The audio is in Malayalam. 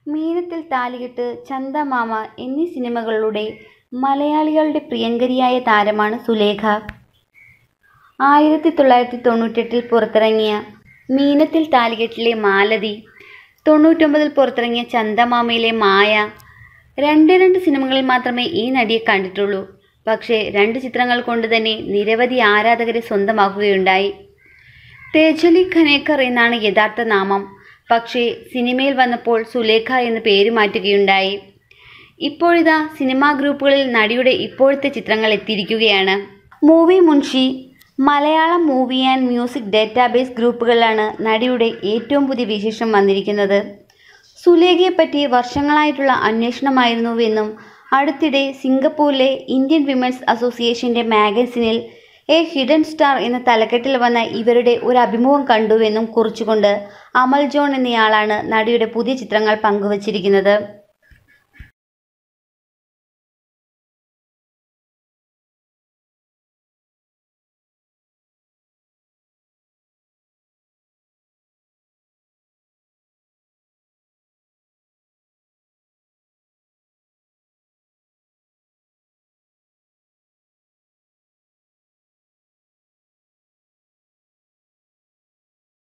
മീനത്തിൽ താലികെട്ട് ചന്ദമാമ എന്നീ സിനിമകളിലൂടെ മലയാളികളുടെ പ്രിയങ്കരിയായ താരമാണ് സുലേഖ ആയിരത്തി തൊള്ളായിരത്തി തൊണ്ണൂറ്റെട്ടിൽ പുറത്തിറങ്ങിയ മീനത്തിൽ താലികെട്ടിലെ മാലതി തൊണ്ണൂറ്റൊമ്പതിൽ പുറത്തിറങ്ങിയ ചന്ദമാമയിലെ മായ രണ്ട് രണ്ട് സിനിമകളിൽ മാത്രമേ ഈ നടിയെ കണ്ടിട്ടുള്ളൂ പക്ഷേ രണ്ട് ചിത്രങ്ങൾ കൊണ്ട് തന്നെ നിരവധി ആരാധകരെ സ്വന്തമാക്കുകയുണ്ടായി തേജലി ഖനേക്കർ എന്നാണ് യഥാർത്ഥ നാമം പക്ഷേ സിനിമയിൽ വന്നപ്പോൾ സുലേഖ എന്ന് പേര് മാറ്റുകയുണ്ടായി ഇപ്പോഴിതാ സിനിമാ ഗ്രൂപ്പുകളിൽ നടിയുടെ ഇപ്പോഴത്തെ ചിത്രങ്ങൾ എത്തിയിരിക്കുകയാണ് movie Munshi Malayalam movie and music database ഗ്രൂപ്പുകളിലാണ് നടിയുടെ ഏറ്റവും പുതിയ വിശേഷം വന്നിരിക്കുന്നത് സുലേഖയെപ്പറ്റി വർഷങ്ങളായിട്ടുള്ള അന്വേഷണമായിരുന്നുവെന്നും അടുത്തിടെ സിംഗപ്പൂരിലെ ഇന്ത്യൻ വിമൻസ് അസോസിയേഷൻ്റെ മാഗസിനിൽ എ ഹിഡൻ സ്റ്റാർ എന്ന തലക്കെട്ടിൽ വന്ന ഇവരുടെ ഒരു അഭിമുഖം കണ്ടുവെന്നും കുറിച്ചുകൊണ്ട് അമൽ ജോൺ എന്നയാളാണ് നടിയുടെ പുതിയ ചിത്രങ്ങൾ പങ്കുവച്ചിരിക്കുന്നത്